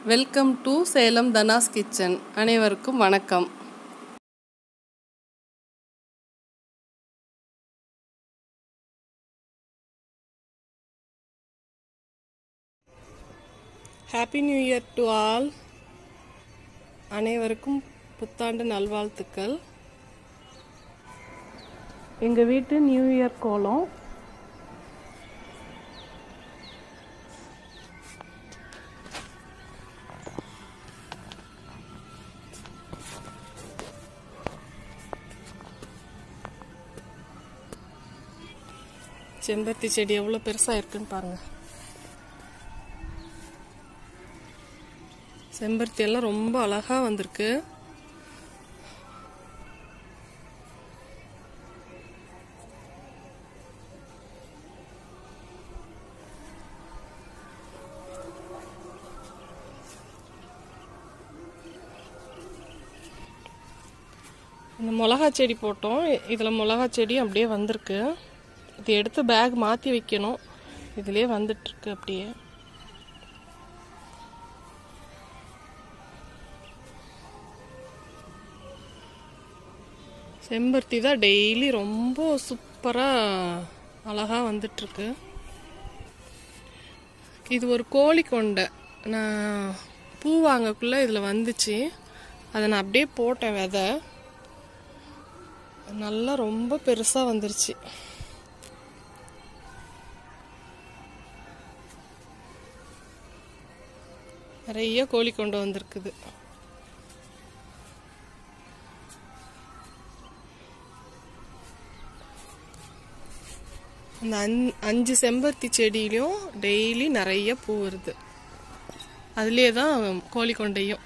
Welcome to Salem Dhanas kitchen அனைவருக்கும் வணக்கம் happy new year to all அனைவருக்கும் புத்தாண்டு நல்வாழ்த்துக்கள் எங்கள் வீட்டு நியூ இயர் கோலம் செம்பருத்தி செடி எவ்வளோ பெருசாக இருக்குன்னு பாருங்க செம்பருத்தி எல்லாம் ரொம்ப அழகா வந்திருக்கு இந்த மிளகா செடி போட்டோம் இதில் மிளகா செடி அப்படியே வந்திருக்கு இது எடுத்து பேக் மாற்றி வைக்கணும் இதுலேயே வந்துட்டுருக்கு அப்படியே செம்பருத்தி தான் டெய்லி ரொம்ப சூப்பராக அழகாக வந்துட்டுருக்கு இது ஒரு கோழி கொண்டை நான் பூ வாங்கக்குள்ளே இதில் வந்துச்சு அதை நான் அப்படியே போட்டேன் விதை நல்லா ரொம்ப பெருசாக வந்துருச்சு நிறைய கோழி கொண்டு வந்திருக்குது அந்த அஞ்- அஞ்சு செம்பருத்தி செடியிலையும் டெய்லி நிறைய பூ வருது அதுலேயே தான் கோழி கொண்டையும்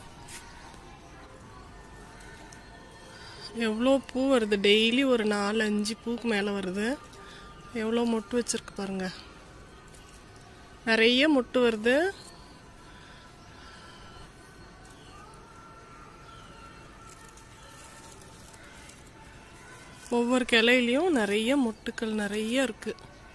எவ்வளோ பூ வருது டெய்லி ஒரு நாலு அஞ்சு பூக்கு மேலே வருது எவ்வளோ மொட்டு வச்சிருக்கு பாருங்க நிறைய மொட்டு வருது ஒவ்வொரு கிளையிலையும் நிறைய மொட்டுக்கள் நிறைய இருக்கு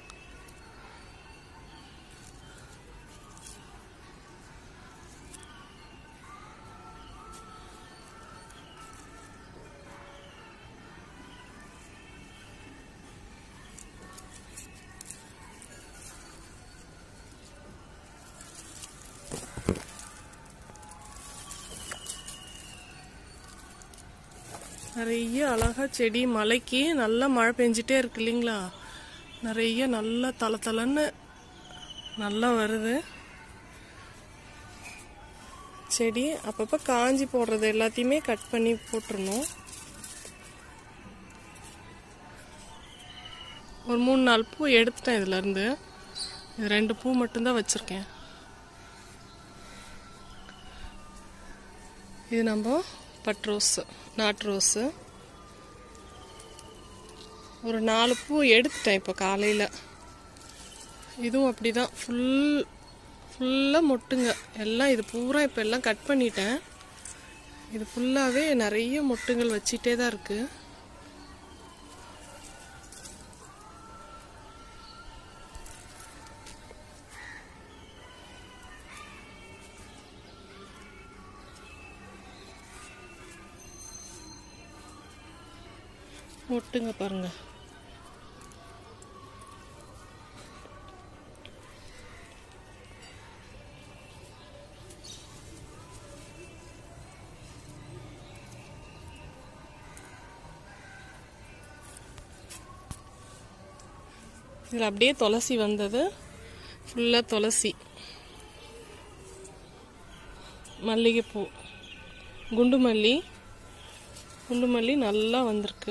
நிறைய அழகா செடி மலைக்கு நல்லா மழை பெஞ்சிட்டே இருக்கு இல்லைங்களா நிறைய நல்லா தல தலன்னு நல்லா வருது செடி அப்பப்போ காஞ்சி போடுறது எல்லாத்தையுமே கட் பண்ணி போட்டுறணும் ஒரு மூணு நாலு பூ எடுத்துட்டேன் இதுல இருந்து இது ரெண்டு பூ மட்டும்தான் வச்சிருக்கேன் இது நம்ம பட் ரோஸு நாட்டு ரோஸு ஒரு நாலு பூ எடுத்துட்டேன் இப்போ காலையில் இதுவும் அப்படி தான் ஃபுல் ஃபுல்லாக மொட்டுங்க எல்லாம் இது பூரா இப்போ எல்லாம் கட் பண்ணிட்டேன் இது ஃபுல்லாகவே நிறைய மொட்டுங்கள் வச்சிட்டே தான் இருக்குது மொட்டுங்க பாருங்க இதில் அப்படியே துளசி வந்தது ஃபுல்லாக துளசி மல்லிகைப்பூ குண்டு மல்லி குண்டு மல்லி நல்லா வந்திருக்கு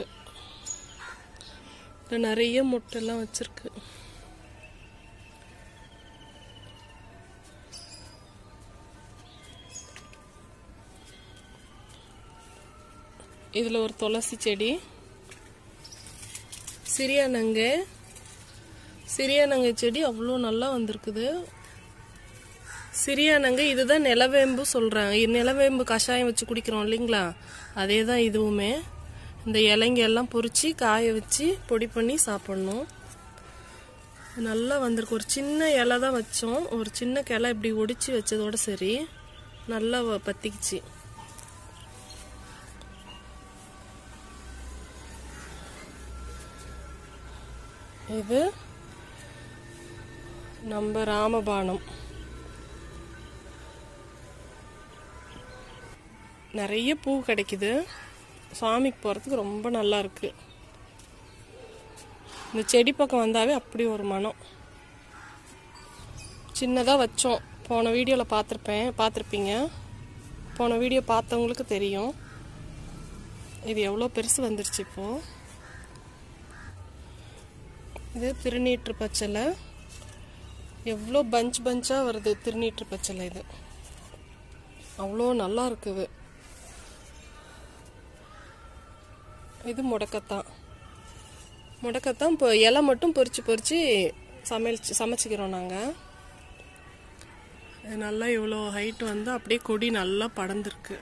இதுல நிறைய மொட்டெல்லாம் வச்சிருக்கு இதுல ஒரு துளசி செடி சிறியானங்க சிறியானங்க செடி அவ்வளோ நல்லா வந்திருக்குது சிறியானங்க இதுதான் நிலவேம்பு சொல்றாங்க இது நிலவேம்பு கஷாயம் வச்சு குடிக்கிறோம் இல்லைங்களா அதே தான் இதுவுமே இந்த இலைங்க எல்லாம் பொரிச்சு காய வச்சு பொடி பண்ணி சாப்பிடணும் நல்லா வந்திருக்கு ஒரு சின்ன இலை தான் வச்சோம் ஒரு சின்ன கிளை இப்படி ஒடிச்சு வச்சதோட சரி நல்லா வ- பத்திக்கிச்சு இது நம்ம ராமபானம் நிறைய பூ கிடைக்குது சாமிக்கு போகிறதுக்கு ரொம்ப நல்லா இருக்கு இந்த செடி பக்கம் வந்தாவே அப்படி ஒரு மனம் சின்னதாக வச்சோம் போன வீடியோவில் பார்த்துருப்பேன் பார்த்துருப்பீங்க போன வீடியோ பார்த்தவங்களுக்கு தெரியும் இது எவ்வளோ பெருசு வந்துருச்சு இப்போது இது திருநீற்று பச்சலை எவ்வளோ பஞ்ச் பஞ்சாக வருது திருநீற்று பச்சலை இது அவ்வளோ நல்லா இருக்குது இது முடக்கத்தான் முடக்கத்தான் இப்போ இலை மட்டும் பொரிச்சு பொரிச்சு சமையல் சமைச்சிக்கிறோம் நாங்கள் இது நல்லா இவ்வளோ ஹைட் வந்து அப்படியே கொடி நல்லா படர்ந்துருக்கு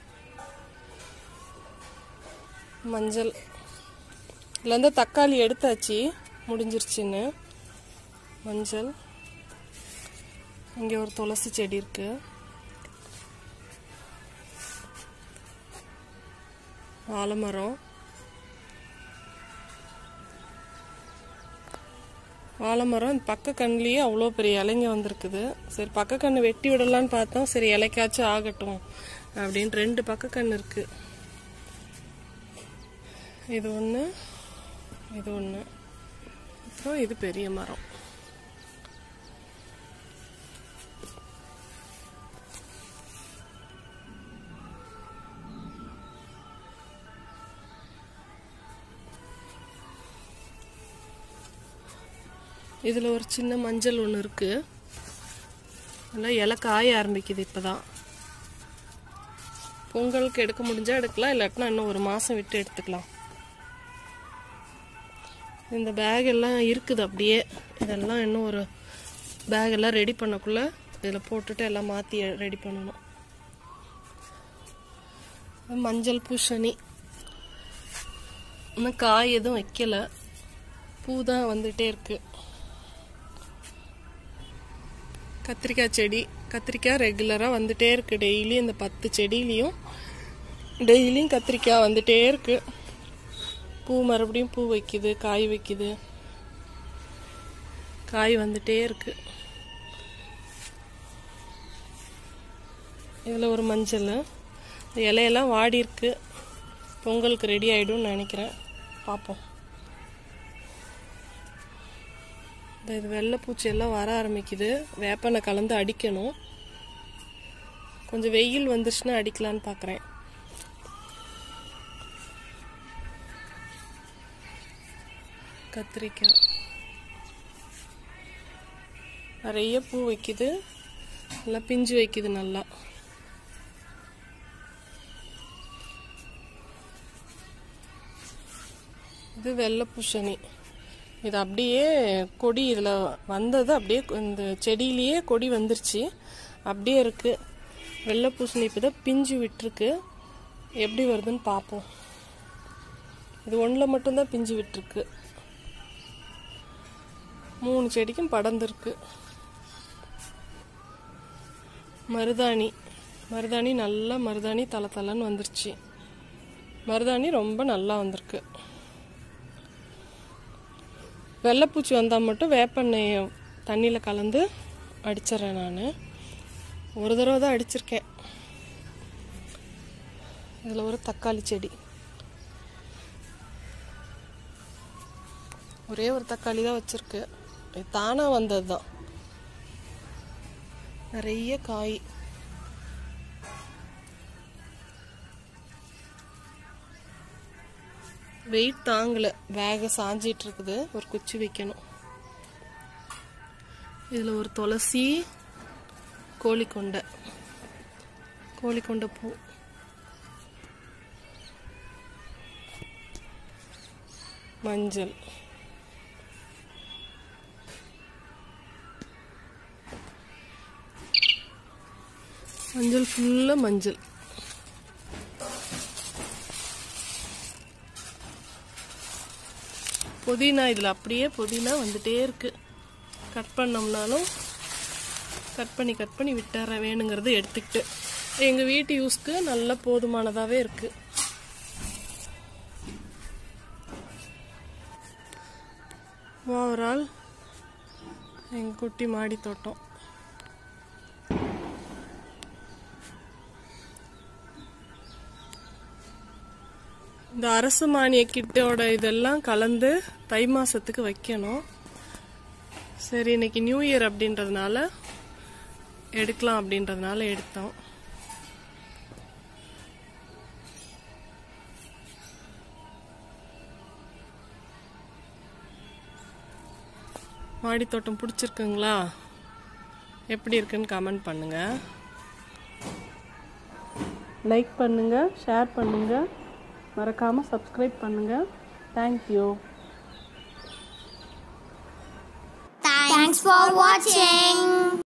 மஞ்சள் இதுலேருந்து தக்காளி எடுத்தாச்சு முடிஞ்சிருச்சுன்னு மஞ்சள் இங்கே ஒரு துளசி செடி இருக்கு வாழைமரம் வாழைமரம் இந்த பக்க கண்ணுலேயே அவ்வளோ பெரிய இலைங்க வந்திருக்குது சரி பக்க கண்ணு வெட்டி விடலான்னு பார்த்தோம் சரி இலைக்காச்சும் ஆகட்டும் அப்படின்னு ரெண்டு பக்க கண்ணு இருக்கு இது ஒன்று இது ஒன்று அப்புறம் இது பெரிய மரம் இதில் ஒரு சின்ன மஞ்சள் ஒன்று இருக்கு நல்லா இலை காய ஆரம்பிக்குது இப்போதான் பொங்கலுக்கு எடுக்க முடிஞ்சா எடுக்கலாம் இல்லாட்டினா இன்னும் ஒரு மாதம் விட்டு எடுத்துக்கலாம் இந்த பேக் எல்லாம் இருக்குது அப்படியே இதெல்லாம் இன்னும் ஒரு பேக் எல்லாம் ரெடி பண்ணக்குள்ள இதில் போட்டுட்டு எல்லாம் மாற்றி ரெடி பண்ணணும் இது மஞ்சள் பூசணி இன்னும் காய் எதுவும் வைக்கல பூ தான் வந்துட்டே இருக்கு கத்திரிக்காய் செடி கத்திரிக்காய் ரெகுலராக வந்துட்டே இருக்கு டெய்லி இந்த பத்து செடியிலையும் டெய்லியும் கத்திரிக்காய் வந்துட்டே இருக்கு பூ மறுபடியும் பூ வைக்குது காய் வைக்குது காய் வந்துட்டே இருக்கு இதில் ஒரு மஞ்சள் இந்த இலையெல்லாம் வாடி இருக்கு பொங்கலுக்கு ரெடி ஆகிடும்னு நினைக்கிறேன் பார்ப்போம் இந்த இது வெள்ளைப்பூச்சி எல்லாம் வர ஆரம்பிக்குது வேப்பனை கலந்து அடிக்கணும் கொஞ்சம் வெயில் வந்துச்சுன்னா அடிக்கலான்னு பார்க்குறேன் கத்திரிக்காய் நிறைய பூ வைக்குது நல்லா பிஞ்சு வைக்குது நல்லா இது வெள்ளை பூசணி இது அப்படியே கொடி இதில் வந்தது அப்படியே இந்த செடியிலேயே கொடி வந்துருச்சு அப்படியே இருக்கு வெள்ளை பூசணி இப்போ தான் பிஞ்சு விட்டுருக்கு எப்படி வருதுன்னு பார்ப்போம் இது ஒன்றில் மட்டும்தான் பிஞ்சு விட்டுருக்கு மூணு செடிக்கும் படர்ந்துருக்கு மருதாணி மருதாணி நல்லா மருதாணி தலை தலைன்னு வந்துருச்சு மருதாணி ரொம்ப நல்லா வந்திருக்கு வெள்ளைப்பூச்சி வந்தால் மட்டும் வேப்பெண்ணெய் தண்ணியில் கலந்து அடிச்சிட்றேன் நான் ஒரு தடவை தான் அடிச்சிருக்கேன் இதில் ஒரு தக்காளி செடி ஒரே ஒரு தக்காளி தான் வச்சிருக்கு இது தானாக வந்தது தான் நிறைய காய் வெயிட் தாங்கல பேக சாஞ்சிட்டு இருக்குது ஒரு குச்சி வைக்கணும் இதில் ஒரு துளசி கோழிக்கொண்டை கோழிக்கொண்டை பூ மஞ்சள் மஞ்சள் ஃபுல்லாக மஞ்சள் புதினா இதில் அப்படியே புதினா வந்துட்டே இருக்கு கட் பண்ணோம்னாலும் கட் பண்ணி கட் பண்ணி விட்டுறேன் வேணுங்கிறது எடுத்துக்கிட்டு எங்கள் வீட்டு யூஸ்க்கு நல்ல போதுமானதாகவே இருக்குது ஓவரால் எங்கள் குட்டி மாடி தோட்டம் இந்த அரசு மானிய கிட்டோட இதெல்லாம் கலந்து தை மாசத்துக்கு வைக்கணும் சரி இன்னைக்கு நியூ இயர் அப்படின்றதுனால எடுக்கலாம் அப்படின்றதுனால எடுத்தோம் மாடி தோட்டம் பிடிச்சிருக்குங்களா எப்படி இருக்குன்னு கமெண்ட் பண்ணுங்க லைக் பண்ணுங்க ஷேர் பண்ணுங்க மறக்காம சப்ஸ்கிரைப் பண்ணுங்க தேங்க்யூ Thanks for watching.